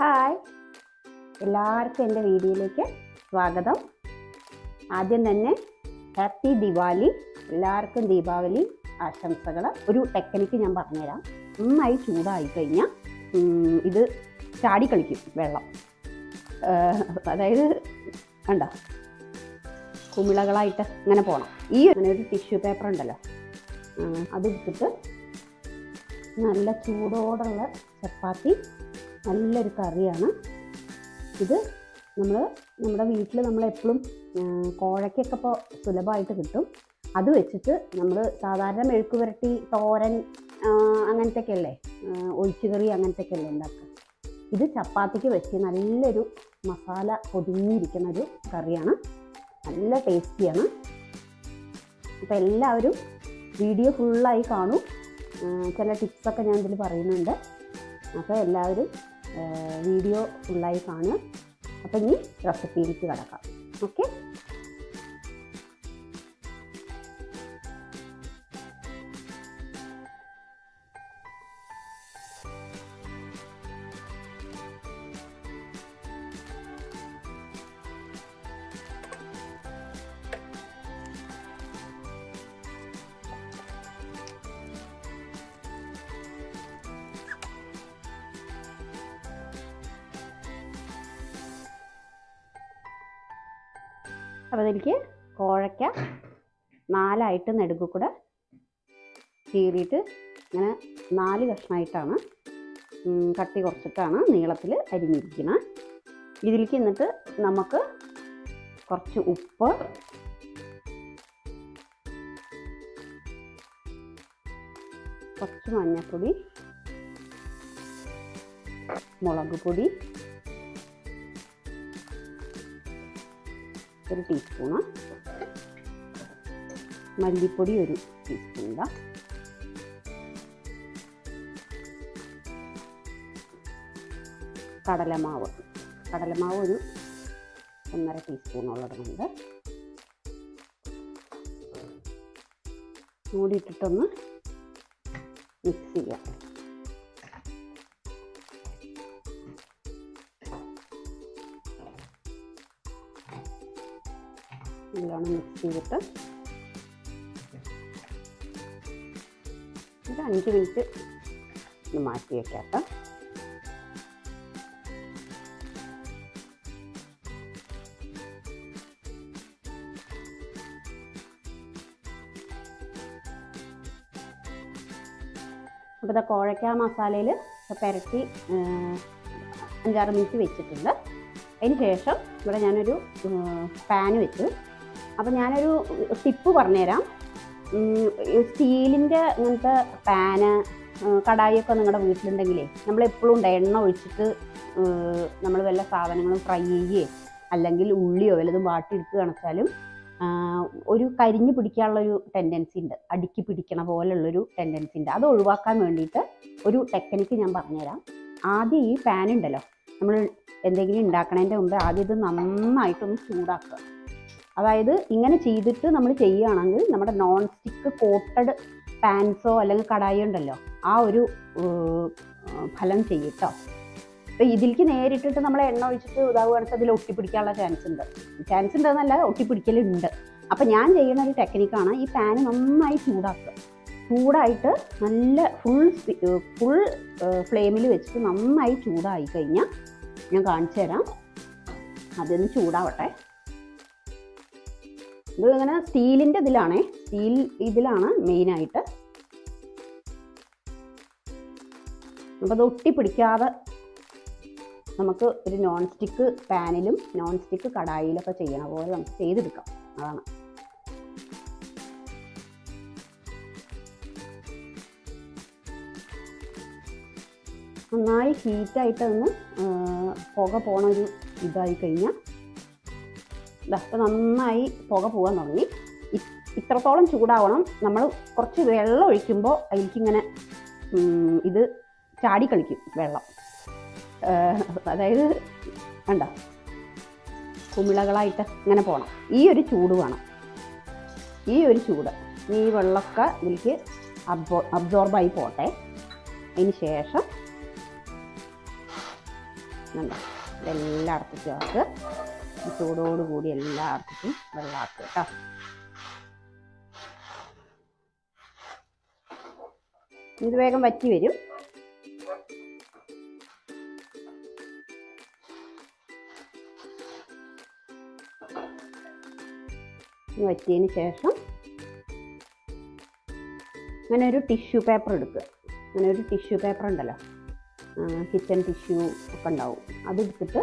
hi എല്ലാവർക്കും എൻ്റെ വീഡിയോയിലേക്ക് സ്വാഗതം ആദ്യം തന്നെ ഹാപ്പി ദിവാലി എല്ലാവർക്കും ദീപാവലി ആശംസകൾ ഒരു ടെക്നിക്ക് ഞാൻ പറഞ്ഞുതരാം നന്നായി ചൂടായി കഴിഞ്ഞാൽ ഉം, ഇത് ചാടി കളിക്കും വെള്ളം ഏഹ്, അതായത് കണ്ട കുമിളകളായിട്ട് ഇങ്ങനെ പോകണം ഈ അങ്ങനെ ഒരു ടിഷ്യൂ പേപ്പർ ഉണ്ടല്ലോ ഉം, അതെടുത്തിട്ട് നല്ല ചൂടോടുള്ള ചപ്പാത്തി നല്ലൊരു കറിയാണ് ഇത് നമ്മൾ നമ്മുടെ വീട്ടിൽ നമ്മൾ എപ്പോഴും കോഴയ്ക്കൊക്കെ ഇപ്പോൾ സുലഭമായിട്ട് കിട്ടും അത് വെച്ചിട്ട് നമ്മൾ സാധാരണ മെഴുക്ക് പുരട്ടി തോരൻ ആ, അങ്ങനത്തെയൊക്കെ അല്ലേ ഒഴിച്ചുകറി അങ്ങനത്തെയൊക്കെ അല്ലേ ഉണ്ടാക്കുക ഇത് ചപ്പാത്തിക്ക് വെച്ച് നല്ലൊരു മസാല പൊതിഞ്ഞിരിക്കുന്ന ഒരു കറിയാണ് നല്ല ടേസ്റ്റിയാണ് അപ്പോൾ എല്ലാവരും വീഡിയോ ഫുള്ളായി കാണൂ ആ, ചില ടിപ്സൊക്കെ ഞാൻ ഇതിൽ പറയുന്നുണ്ട് അപ്പോൾ എല്ലാവരും ആ, വീഡിയോ ഫുള്ളായി കാണുക അപ്പോൾ ഇനി റെസിപ്പിയിലേക്ക് കിടക്കാം ഓക്കെ അപ്പോൾ അതിലേക്ക് കോഴയ്ക്ക നാലായിട്ട് നെടുകു കൂടെ കീറിയിട്ട് ഇങ്ങനെ നാല് കഷ്ണമായിട്ടാണ് ഉം, കട്ടി കുറച്ചിട്ടാണ് നീളത്തിൽ അരിഞ്ഞിരിക്കുന്നത് ഇതിലേക്ക് എന്നിട്ട് നമുക്ക് കുറച്ച് ഉപ്പ് കുറച്ച് മഞ്ഞൾപ്പൊടി മുളക് പൊടി ഒരു ടീസ്പൂണ് മല്ലിപ്പൊടി ഒരു ടീസ്പൂൺ ഇടാം കടലമാവ് കടലമാവ് ഒരു ഒന്നര ടീസ്പൂണോളം ഇടുന്നുണ്ട് മൂടിയിട്ടിട്ടൊന്ന് മിക്സ് ചെയ്യാം നല്ലോണം മിക്സ് ചെയ്തിട്ട് ഒരു അഞ്ച് മിനിറ്റ് ഒന്ന് മാറ്റി വെക്കാം കേട്ടോ അപ്പോൾ ഇതാ കോഴയ്ക്ക മസാലയിൽ പുരട്ടി ആ, അഞ്ചാറ് മിനിറ്റ് വെച്ചിട്ടുണ്ട് അതിന് ശേഷം ഇവിടെ ഞാനൊരു പാന് വെച്ചു അപ്പോൾ ഞാനൊരു ടിപ്പ് പറഞ്ഞുതരാം സ്റ്റീലിൻ്റെ ഇങ്ങനത്തെ പാന് കടായിയൊക്കെ നിങ്ങളുടെ വീട്ടിലുണ്ടെങ്കിലേ നമ്മളെപ്പോഴും ഉണ്ട് എണ്ണ ഒഴിച്ചിട്ട് നമ്മൾ വല്ല സാധനങ്ങളും ഫ്രൈ ചെയ്യുകയോ അല്ലെങ്കിൽ ഉള്ളിയോ വല്ലതും വാട്ടിയെടുക്കുക വെച്ചാലും ഒരു കരിഞ്ഞ് പിടിക്കാനുള്ളൊരു ടെൻഡൻസി ഉണ്ട് അടുക്കി പിടിക്കണ പോലുള്ളൊരു ടെൻഡൻസി ഉണ്ട് അത് ഒഴിവാക്കാൻ വേണ്ടിയിട്ട് ഒരു ടെക്നിക്ക് ഞാൻ പറഞ്ഞുതരാം ആദ്യം ഈ പാൻ ഉണ്ടല്ലോ നമ്മൾ എന്തെങ്കിലും ഉണ്ടാക്കണതിൻ്റെ മുമ്പ് ആദ്യം ഇത് നന്നായിട്ടൊന്ന് ചൂടാക്കുക അതായത് ഇങ്ങനെ ചെയ്തിട്ട് നമ്മൾ ചെയ്യുകയാണെങ്കിൽ നമ്മുടെ നോൺ സ്റ്റിക്ക് കോട്ടഡ് പാൻസോ അല്ലെങ്കിൽ കടായി ഉണ്ടല്ലോ ആ ഒരു ഏർ, ഫലം ചെയ്യും കേട്ടോ അപ്പോൾ ഇതിലേക്ക് നേരിട്ടിട്ട് നമ്മൾ എണ്ണ ഒഴിച്ചിട്ട് ഇതാവുകയാണെങ്കിൽ അതിൽ ഒട്ടിപ്പിടിക്കാനുള്ള ചാൻസ് ഉണ്ട് ചാൻസ് ഉണ്ടെന്നല്ല ഒട്ടിപ്പിടിക്കലുണ്ട് അപ്പം ഞാൻ ചെയ്യുന്ന ഒരു ടെക്നിക്കാണ് ഈ പാന് നന്നായി ചൂടാക്കുക ചൂടായിട്ട് നല്ല ഫുൾ ഫുൾ ഫ്ലെയിമിൽ വെച്ചിട്ട് നന്നായി ചൂടായി കഴിഞ്ഞാൽ ഞാൻ കാണിച്ചു തരാം അതൊന്ന് ചൂടാവട്ടെ ഇത് ഇങ്ങനെ സ്റ്റീലിൻ്റെ ഇതിലാണേ സ്റ്റീൽ ഇതിലാണ് മെയിനായിട്ട് അപ്പോൾ അത് ഒട്ടിപ്പിടിക്കാതെ നമുക്ക് ഒരു നോൺ സ്റ്റിക്ക് പാനിലും നോൺ സ്റ്റിക്ക് കടായിലൊക്കെ ചെയ്യണ പോലെ നമുക്ക് ചെയ്തെടുക്കാം അതാണ് നന്നായി ഹീറ്റായിട്ട് ഒന്ന് പുക പോണ ഒരു ഇതായി കഴിഞ്ഞാൽ ഇപ്പം നന്നായി പുക പോകാൻ തുടങ്ങി ഇ- ഇത്രത്തോളം ചൂടാവണം നമ്മൾ കുറച്ച് വെള്ളം ഒഴിക്കുമ്പോൾ അതിലേക്കിങ്ങനെ ഉം, ഇത് ചാടി കളിക്കും വെള്ളം ഏഹ്, അതായത് കണ്ട കുമിളകളായിട്ട് ഇങ്ങനെ പോകണം ഈ ഒരു ചൂട് വേണം ഈ ഒരു ചൂട് ഈ വെള്ളമൊക്കെ ഇതിലേക്ക് അബ്സോ അബ്സോർബായി പോട്ടെ അതിന് ശേഷം കണ്ടോ എല്ലായിടത്തേക്കും ആക്ക് ഈ ചൂടോടുകൂടി എല്ലായിടത്തേക്കും വെള്ളമാക്കുക കേട്ടോ ഇത് വേഗം വറ്റി വരും ഇത് വറ്റിയതിന് ശേഷം അങ്ങനെ ഒരു ടിഷ്യൂ പേപ്പർ എടുക്കുക അങ്ങനെ ഒരു ടിഷ്യൂ പേപ്പർ ഉണ്ടല്ലോ കിച്ചൺ ടിഷ്യൂ ഒക്കെ ഉണ്ടാവും അതെടുത്തിട്ട്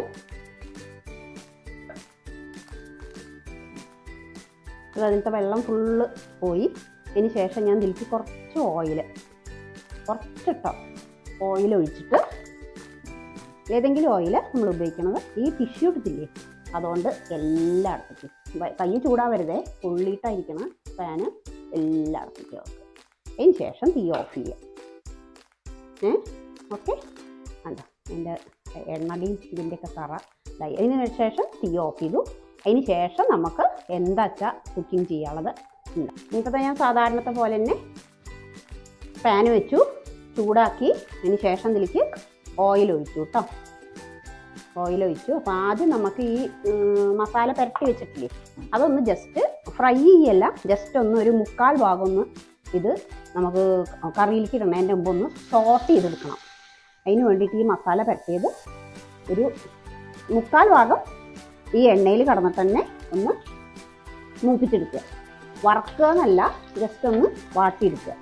അത് അതിലത്തെ വെള്ളം ഫുള്ള് പോയി അതിന് ശേഷം ഞാൻ ഇതിലേക്ക് കുറച്ച് ഓയിൽ കുറച്ചിട്ടോ ഓയിൽ ഒഴിച്ചിട്ട് ഏതെങ്കിലും ഓയിൽ നമ്മൾ ഉപയോഗിക്കുന്നത് ഈ ടിഷ്യൂ എടുത്തില്ലേ അതുകൊണ്ട് എല്ലായിടത്തേക്കും വ- കൈ ചൂടാവരുതേ പൊള്ളിയിട്ടായിരിക്കണം ഫാന് എല്ലായിടത്തേക്കും വെക്കുക അതിന് ശേഷം തീ ഓഫ് ചെയ്യുക ഏ ഓക്കെ കണ്ടോ അതിൻ്റെ എണ്ണടിയും ഇതിൻ്റെയൊക്കെ കറ ഇതായി അതിന് ശേഷം തീ ഓഫ് ചെയ്തു അതിന് ശേഷം നമുക്ക് എന്താ വെച്ചാൽ കുക്കിംഗ് ചെയ്യാനുള്ളത് ഉണ്ട് ഇന്നത്തെ ഞാൻ സാധാരണത്തെ പോലെ തന്നെ പാന് വെച്ചു ചൂടാക്കി അതിന് ശേഷം ഇതിലേക്ക് ഓയിൽ ഒഴിച്ചു കേട്ടോ ഓയിൽ ഒഴിച്ചു അപ്പോൾ ആദ്യം നമുക്ക് ഈ ഉം, മസാല പുരട്ടി വെച്ചിട്ടില്ലേ അതൊന്ന് ജസ്റ്റ് ഫ്രൈ ചെയ്യല്ല ജസ്റ്റ് ഒന്ന് ഒരു മുക്കാൽ ഭാഗം ഒന്ന് ഇത് നമുക്ക് കറിയിലേക്ക് ഇടണതിൻ്റെ മുമ്പ് ഒന്ന് സോട്ട് ചെയ്തെടുക്കണം അതിന് വേണ്ടിയിട്ട് ഈ മസാല പുരട്ടിയത് ഒരു മുക്കാൽ ഭാഗം ഈ എണ്ണയിൽ കടന്നിട്ട് തന്നെ ഒന്ന് മൂപ്പിച്ചെടുക്കുക വറക്കുക എന്നല്ല ജസ്റ്റ് ഒന്ന് വാട്ടിയെടുക്കുക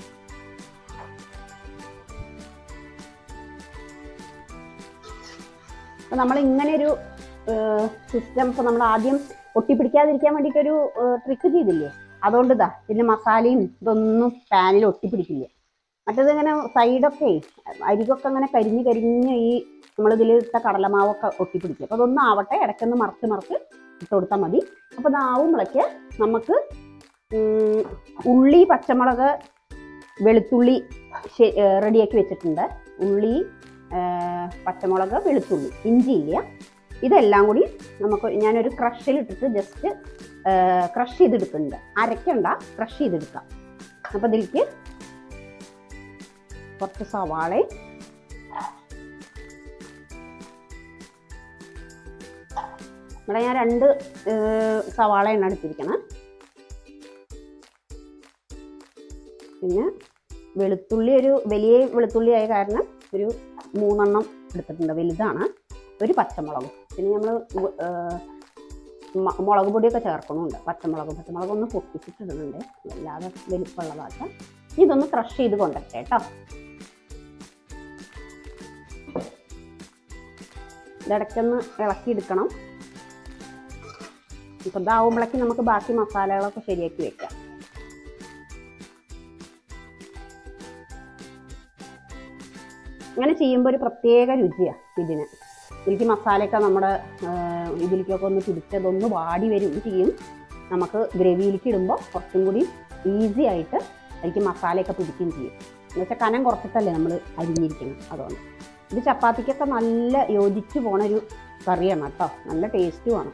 അപ്പോൾ നമ്മൾ ഇങ്ങനെ ഒരു സിസ്റ്റം ഇപ്പോൾ നമ്മൾ ആദ്യം ഒട്ടിപ്പിടിക്കാതിരിക്കാൻ വേണ്ടിയിട്ടൊരു ട്രിക്ക് ചെയ്തില്ലേ അതുകൊണ്ട് ഇതാ ഇതിൻ്റെ മസാലയും ഇതൊന്നും പാനിൽ ഒട്ടിപ്പിടിക്കില്ല മറ്റേത് ഇങ്ങനെ സൈഡൊക്കെ അരികൊക്കെ അങ്ങനെ കരിഞ്ഞ് കരിഞ്ഞ് ഈ നമ്മളിതിൽ ഇട്ട കടലമാവൊക്കെ ഒട്ടിപ്പിടിക്കും അപ്പോൾ അതൊന്നും ആവട്ടെ ഇടയ്ക്കൊന്ന് മറിച്ച് മറിച്ച് ഇട്ട് കൊടുത്താൽ മതി അപ്പോൾ ഇതാവുമ്പോഴേക്ക് നമുക്ക് ഉം, ഉള്ളി പച്ചമുളക് വെളുത്തുള്ളി ശെ- ഏ, റെഡിയാക്കി വെച്ചിട്ടുണ്ട് ഉള്ളി ഏ, പച്ചമുളക് വെളുത്തുള്ളി ഇഞ്ചി ഇല്ല ഇതെല്ലാം കൂടി നമുക്ക് ഞാനൊരു ക്രഷിലിട്ടിട്ട് ജസ്റ്റ് ക്രഷ് ചെയ്തെടുക്കുന്നുണ്ട് അരയ്ക്കണ്ട ക്രഷ് ചെയ്തെടുക്കാം അപ്പോൾ ഇതിലേക്ക് കുറച്ച് സവാളയും ഇവിടെ ഞാൻ രണ്ട് ഏഹ്, സവാളയാണ് എടുത്തിരിക്കണം പിന്നെ വെളുത്തുള്ളി ഒരു വലിയ വെളുത്തുള്ളി ആയ കാരണം ഒരു മൂന്നെണ്ണം എടുത്തിട്ടുണ്ട് വലുതാണ് ഒരു പച്ചമുളകും പിന്നെ നമ്മൾ മുളക് പൊടിയൊക്കെ ചേർക്കണമുണ്ട് പച്ചമുളക് പച്ചമുളക് ഒന്ന് പൊട്ടിച്ചിട്ടിടുന്നുണ്ട് വല്ലാതെ വലിപ്പമുള്ളതാക്കാം ഇതൊന്ന് ക്രഷ് ചെയ്ത് കൊണ്ടുവരട്ടെ കേട്ടോ ഇടയ്ക്കൊന്ന് ഇളക്കിയെടുക്കണം ഇപ്പം ഇതാവുമ്പോഴേക്കും നമുക്ക് ബാക്കി മസാലകളൊക്കെ ശരിയാക്കി വെക്കാം ഇങ്ങനെ ചെയ്യുമ്പോൾ ഒരു പ്രത്യേക രുചിയാണ് ഇതിന് ഇതിലേക്ക് മസാലയൊക്കെ നമ്മുടെ ആ, ഇതിലേക്കൊക്കെ ഒന്ന് പിടിച്ചതൊന്ന് വാടി വരും ചെയ്യും നമുക്ക് ഗ്രവിയിലേക്ക് ഇടുമ്പോൾ കുറച്ചും കൂടി ഈസി ആയിട്ട് അതിലേക്ക് മസാലയൊക്കെ പിടിക്കുകയും ചെയ്യും എന്നുവെച്ചാൽ കനം കുറച്ചിട്ടല്ലേ നമ്മൾ അരിഞ്ഞിരിക്കണം അതുകൊണ്ട് ഇത് ചപ്പാത്തിക്കൊക്കെ നല്ല യോജിച്ച് പോണ ഒരു കറിയാണ് കേട്ടോ നല്ല ടേസ്റ്റുമാണ്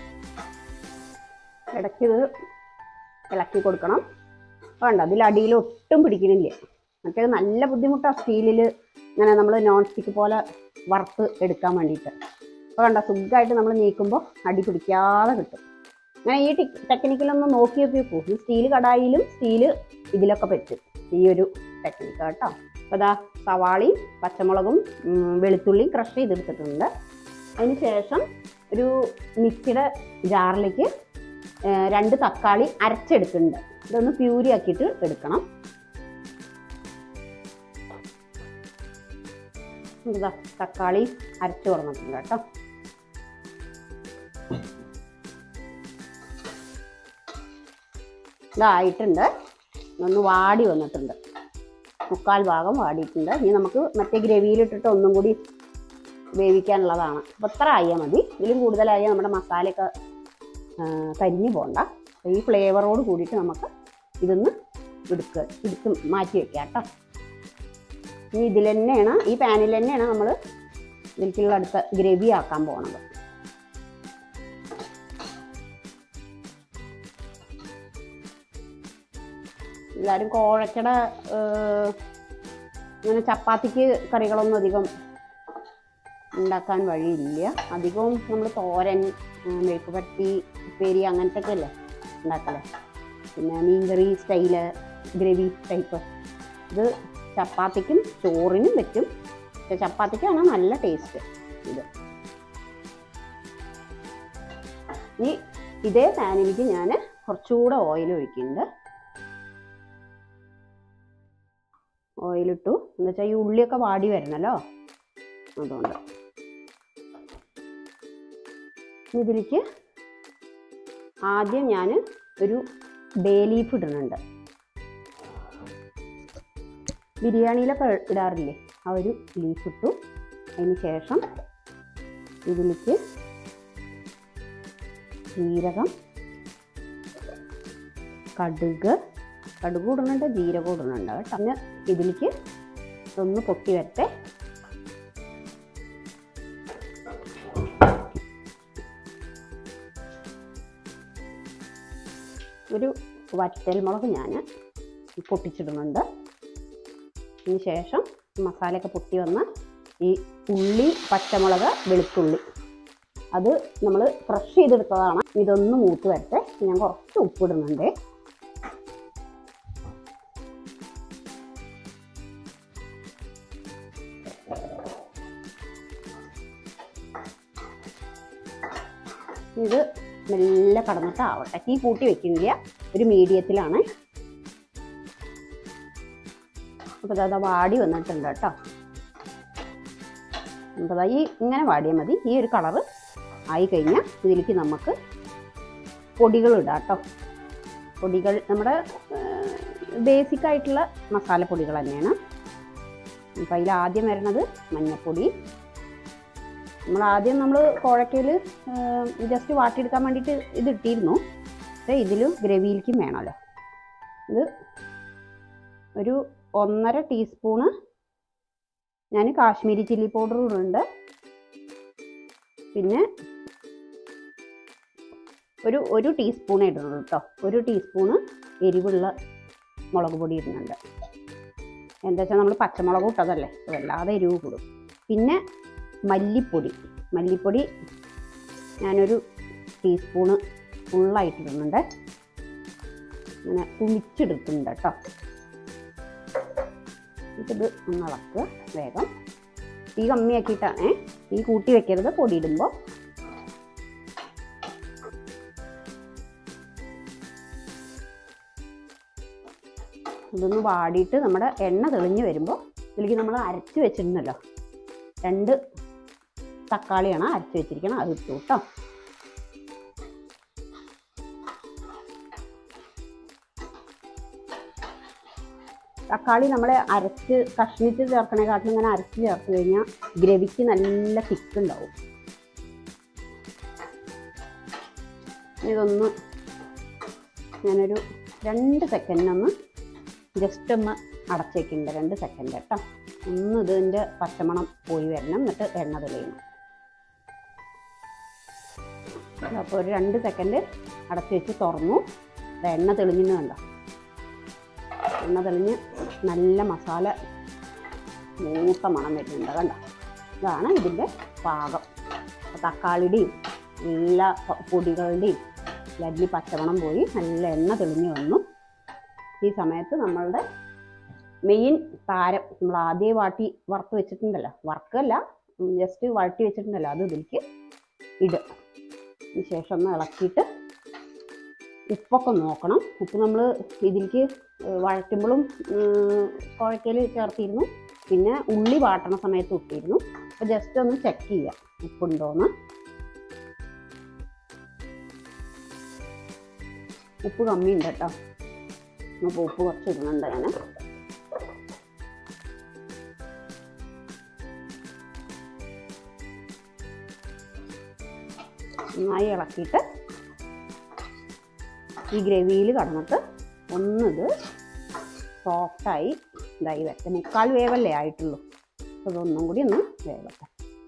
ഇടയ്ക്ക് ഇത് ഇളക്കി കൊടുക്കണം വേണ്ട അതിൽ അടിയിൽ ഒട്ടും പിടിക്കണില്ല മറ്റേത് നല്ല ബുദ്ധിമുട്ടാണ് സ്റ്റീലിൽ ഇങ്ങനെ നമ്മൾ നോൺ സ്റ്റിക്ക് പോലെ വറുത്ത് എടുക്കാൻ വേണ്ടിയിട്ട് അപ്പോൾ കണ്ട സുഖമായിട്ട് നമ്മൾ നീക്കുമ്പോൾ അടി പിടിക്കാതെ കിട്ടും അങ്ങനെ ഈ ടിക് ടെക്നിക്കിലൊന്ന് നോക്കി നോക്കി നോക്കൂ ഈ സ്റ്റീൽ കടായിലും സ്റ്റീല് ഇതിലൊക്കെ പറ്റും ഈ ഒരു ടെക്നിക്ക് കേട്ടോ അപ്പോൾ ദാ സവാളയും പച്ചമുളകും ഉം, വെളുത്തുള്ളിയും ക്രഷ് ചെയ്തെടുത്തിട്ടുണ്ട് അതിന് ശേഷം ഒരു മിക്സിയുടെ ജാറിലേക്ക് ഏഹ്, രണ്ട് തക്കാളി അരച്ചെടുക്കുന്നുണ്ട് ഇതൊന്ന് പ്യൂരി ആക്കിയിട്ട് എടുക്കണം ഇതാ തക്കാളി അരച്ചു കൊടുത്തിട്ടുണ്ട് കേട്ടോ ഇതായിട്ടുണ്ട് ഒന്ന് വാടി വന്നിട്ടുണ്ട് മുക്കാൽ ഭാഗം വാടിയിട്ടുണ്ട് ഇനി നമുക്ക് മറ്റേ ഗ്രവിയിലിട്ടിട്ട് ഒന്നും കൂടി വേവിക്കാനുള്ളതാണ് അപ്പോൾ ഇത്ര ആയാൽ മതി ഇതിലും കൂടുതലായാൽ നമ്മുടെ മസാലയൊക്കെ ആ, കരിഞ്ഞു പോകണ്ട അപ്പോൾ ഈ ഫ്ലേവറോട് കൂടിയിട്ട് നമുക്ക് ഇതൊന്ന് എടുക്കുക എടുത്ത് മാറ്റി വെക്കാം കേട്ടോ ഇനി ഇതിൽ തന്നെയാണ് ഈ പാനിൽ തന്നെയാണ് നമ്മൾ ഇതിലേക്കുള്ള അടുത്ത ഗ്രവി ആക്കാൻ പോണത് എല്ലാവരും കോഴക്കട ഏഹ്, ഇങ്ങനെ ചപ്പാത്തിക്ക് കറികളൊന്നും അധികം ഉണ്ടാക്കാൻ വഴിയില്ല അധികവും നമ്മൾ തോരൻ ഉം, മെഴുക്ക് പരട്ടി ഉപ്പേരി അങ്ങനത്തെ ഒക്കെ അല്ലേ ഉണ്ടാക്കല് പിന്നെ മീൻകറി സ്റ്റൈല് ഗ്രേവി ടൈപ്പ് ഇത് ചപ്പാത്തിക്കും ചോറിനും പറ്റും പക്ഷെ ചപ്പാത്തിക്കാണ് നല്ല ടേസ്റ്റ് ഇത് ഇനി ഇതേ പാനിലേക്ക് ഞാൻ കുറച്ചുകൂടെ ഓയിൽ ഒഴിക്കുന്നുണ്ട് ഓയിലിട്ടു എന്ന് വെച്ചാൽ ഈ ഉള്ളിയൊക്കെ വാടി വരണല്ലോ അതുകൊണ്ട് ഇനി ഇതിലേക്ക് ആദ്യം ഞാൻ ഒരു ബേ ലീഫ് ഇടുന്നുണ്ട് ബിരിയാണിയിലൊക്കെ ഇടാറില്ലേ ആ ഒരു ലീഫ് ഇട്ടു അതിന് ശേഷം ഇതിലേക്ക് ജീരകം കടുക് കടുക് ഇടുന്നുണ്ട് ജീരകം ഇടുന്നുണ്ട് കേട്ടോ പിന്നെ ഇതിലേക്ക് ഒന്ന് പൊട്ടി വരട്ടെ ഒരു വറ്റൽമുളക് ഞാൻ പൊട്ടിച്ചിടുന്നുണ്ട് അതിന് ശേഷം മസാലയൊക്കെ പൊട്ടി വന്ന ഈ ഉള്ളി പച്ചമുളക് വെളുത്തുള്ളി അത് നമ്മൾ ഫ്രഷ് ചെയ്തെടുത്തതാണ് ഇതൊന്ന് മൂത്ത് വരട്ടെ ഞാൻ കുറച്ച് ഉപ്പിടുന്നുണ്ട് ഇത് മെല്ലെ കടന്നിട്ട് ആവട്ടെ തീ കൂട്ടി വെക്കുന്നില്ല ഒരു മീഡിയത്തിലാണ് അപ്പോൾ അത് വാടി വന്നിട്ടുണ്ട് കേട്ടോ അപ്പോൾ ദാ ഈ ഇങ്ങനെ വാടിയാൽ മതി ഈ ഒരു കളറ് ആയി കഴിഞ്ഞാൽ ഇതിലേക്ക് നമുക്ക് പൊടികൾ ഇടാം കേട്ടോ പൊടികൾ നമ്മുടെ ബേസിക് ആയിട്ടുള്ള മസാലപ്പൊടികൾ തന്നെയാണ് അപ്പോൾ അതിൽ ആദ്യം വരുന്നത് മഞ്ഞൾപ്പൊടി നമ്മൾ ആദ്യം നമ്മൾ കോഴക്കയിൽ ജസ്റ്റ് വാട്ടിയെടുക്കാൻ വേണ്ടിയിട്ട് ഇത് ഇട്ടിരുന്നു പക്ഷേ ഇതിലും ഗ്രവിയിലേക്കും വേണമല്ലോ ഇത് ഒരു ഒന്നര ടീസ്പൂണ് ഞാൻ കാശ്മീരി ചില്ലി പൗഡർ ഇടുന്നുണ്ട് പിന്നെ ഒരു ഒരു ടീസ്പൂണേ ഇടുള്ളൂ കേട്ടോ ഒരു ടീസ്പൂണ് എരിവുള്ള മുളക് പൊടി ഇടുന്നുണ്ട് എന്താ വെച്ചാൽ നമ്മൾ പച്ചമുളക് ഇട്ടതല്ലേ വല്ലാതെ എരിവ് കൂടും പിന്നെ മല്ലിപ്പൊടി മല്ലിപ്പൊടി ഞാനൊരു ടീസ്പൂണ് ഫുള്ളായിട്ട് ഇടുന്നുണ്ട് ഇങ്ങനെ കുമിച്ചെടുക്കുന്നുണ്ട് കേട്ടോ ഇത് ഒന്ന് ഇളക്കുക വേഗം തീ കമ്മിയാക്കിയിട്ടാണേ തീ കൂട്ടി വെക്കരുത് പൊടി ഇടുമ്പോൾ ഇതൊന്ന് വാടിയിട്ട് നമ്മുടെ എണ്ണ തെളിഞ്ഞ് വരുമ്പോൾ ഇതിലേക്ക് നമ്മൾ അരച്ച് വെച്ചിട്ടുണ്ടല്ലോ രണ്ട് തക്കാളിയാണ് അരച്ച് വെച്ചിരിക്കണം അത് ഇട്ടു കേട്ടോ തക്കാളി നമ്മൾ അരച്ച് കഷ്ണിച്ച് ചേർക്കണേക്കാട്ടിലും ഇങ്ങനെ അരച്ച് ചേർത്ത് കഴിഞ്ഞാൽ ഗ്രവിക്ക് നല്ല തിക്ക് ഉണ്ടാവും ഇതൊന്ന് ഞാനൊരു രണ്ട് സെക്കൻഡിനൊന്ന് ജസ്റ്റ് ഒന്ന് അടച്ചേക്കുന്നുണ്ട് രണ്ട് സെക്കൻഡ് കേട്ടോ ഒന്ന് ഇതിൻ്റെ പച്ചമണം പോയി വരണം എന്നിട്ട് എണ്ണ തെളിയണം അപ്പോൾ ഒരു രണ്ട് സെക്കൻഡ് അടച്ചു വെച്ച് തുറന്നു ദാ എണ്ണ തെളിഞ്ഞെന്ന് കണ്ടോ എണ്ണ തെളിഞ്ഞ് നല്ല മസാല മൂത്ത മണം വരുന്നുണ്ട് കണ്ടോ ഇതാണ് ഇതിൻ്റെ പാകം അപ്പോൾ തക്കാളിയുടെയും എല്ലാ പ- പൊടികളുടെയും ലല്ലി പച്ചമണം പോയി നല്ല എണ്ണ തെളിഞ്ഞ് വന്നു ഈ സമയത്ത് നമ്മളുടെ മെയിൻ താരം നമ്മൾ ആദ്യം വാട്ടി വറുത്ത് വെച്ചിട്ടുണ്ടല്ലോ വറുക്കല്ല ജസ്റ്റ് വഴട്ടി വെച്ചിട്ടുണ്ടല്ലോ അത് ഇതിലേക്ക് ഇടുക അതിന് ശേഷം ഒന്ന് ഇളക്കിയിട്ട് ഉപ്പൊക്കെ നോക്കണം ഉപ്പ് നമ്മൾ ഇതിലേക്ക് വഴറ്റുമ്പോഴും കുഴക്കയിൽ ചേർത്തിരുന്നു പിന്നെ ഉള്ളി വാട്ടണ സമയത്ത് ഇട്ടിരുന്നു അപ്പോൾ ജസ്റ്റ് ഒന്ന് ചെക്ക് ചെയ്യുക ഉപ്പുണ്ടോയെന്ന് ഉപ്പ് കമ്മിയുണ്ട് കേട്ടോ അപ്പോൾ ഉപ്പ് കുറച്ച് ഇടുന്നുണ്ട് ഞാൻ നന്നായി ഇളക്കിയിട്ട് ഈ ഗ്രവിയിൽ കടന്നിട്ട് ഒന്നിത് സോഫ്റ്റായി ഇതായി വരട്ടെ മുക്കാൽ വേവല്ലേ ആയിട്ടുള്ളൂ അപ്പോൾ ഇതൊന്നും കൂടി ഒന്ന് വേവട്ടെ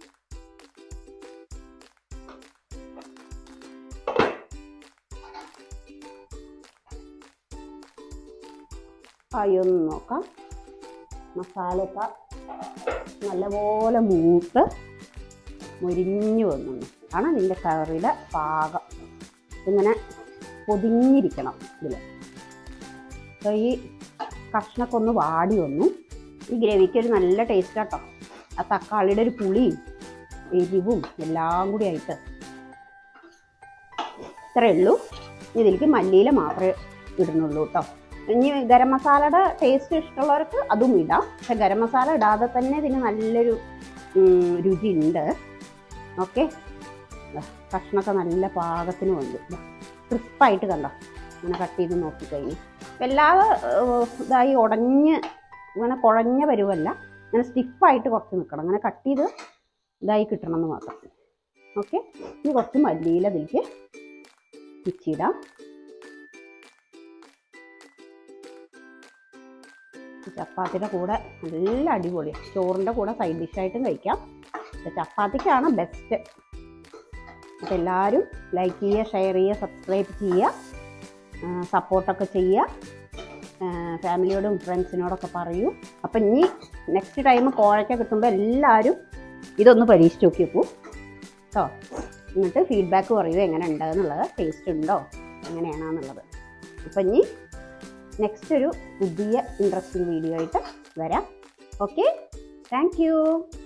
ആയി ഒന്ന് നോക്കാം മസാലയൊക്കെ നല്ലപോലെ മൂത്ത് മുരിഞ്ഞു വന്നു ആണ് ഇതിൻ്റെ കറിയുടെ പാകം ഇങ്ങനെ പൊതിഞ്ഞിരിക്കണം ഇതിൽ അപ്പോൾ ഈ കഷ്ണമൊക്കെ ഒന്ന് വാടി വന്നു ഈ ഗ്രവിക്ക് ഒരു നല്ല ടേസ്റ്റ് കേട്ടോ ആ തക്കാളിയുടെ ഒരു പുളിയും എരിവും എല്ലാം കൂടി ആയിട്ട് ഇത്രയേ ഉള്ളൂ ഇനി ഇതിലേക്ക് മല്ലിയില മാത്രമേ ഇടുന്നുള്ളൂ കേട്ടോ ഇനി ഗരം മസാലയുടെ ടേസ്റ്റ് ഇഷ്ടമുള്ളവർക്ക് അതും ഇടാം പക്ഷെ ഗരം മസാല ഇടാതെ തന്നെ ഇതിന് നല്ലൊരു ഉം, രുചിയുണ്ട് ഓക്കെ കഷ്ണമൊക്കെ നല്ല പാകത്തിന് വന്നു ക്രിസ്പായിട്ട് കണ്ടോ ഇങ്ങനെ കട്ട് ചെയ്ത് നോക്കിക്കഴിഞ്ഞു വല്ലാതെ ഏഹ്, ഇതായി ഉടഞ്ഞ് ഇങ്ങനെ കുഴഞ്ഞ പരുവല്ല ഇങ്ങനെ സ്റ്റിഫായിട്ട് കുറച്ച് നിൽക്കണം അങ്ങനെ കട്ട് ചെയ്ത് ഇതായി കിട്ടണം എന്ന് മാത്രം ഓക്കെ ഇനി കുറച്ച് മല്ലിയില അതിലേക്ക് പിച്ചിടാം ചപ്പാത്തിയുടെ കൂടെ നല്ല അടിപൊളി ചോറിൻ്റെ കൂടെ സൈഡ് ഡിഷായിട്ടും കഴിക്കാം പക്ഷെ ചപ്പാത്തിക്കാണ് ബെസ്റ്റ് അപ്പോൾ എല്ലാവരും ലൈക്ക് ചെയ്യുക ഷെയർ ചെയ്യുക സബ്സ്ക്രൈബ് ചെയ്യുക സപ്പോർട്ടൊക്കെ ചെയ്യുക ഫാമിലിയോടും ഫ്രണ്ട്സിനോടൊക്കെ പറയൂ അപ്പം ഇനി നെക്സ്റ്റ് ടൈം കോഴയ്ക്ക കിട്ടുമ്പോൾ എല്ലാവരും ഇതൊന്ന് പരീക്ഷിച്ച് നോക്കി നോക്കൂ കേട്ടോ എന്നിട്ട് ഫീഡ്ബാക്ക് പറയൂ എങ്ങനെ ഉണ്ടെന്നുള്ളത് ടേസ്റ്റ് ഉണ്ടോ എങ്ങനെയാണെന്നുള്ളത് അപ്പം ഇനി നെക്സ്റ്റ് ഒരു പുതിയ ഇൻട്രസ്റ്റിംഗ് വീഡിയോ ആയിട്ട് വരാം ഓക്കെ താങ്ക് യു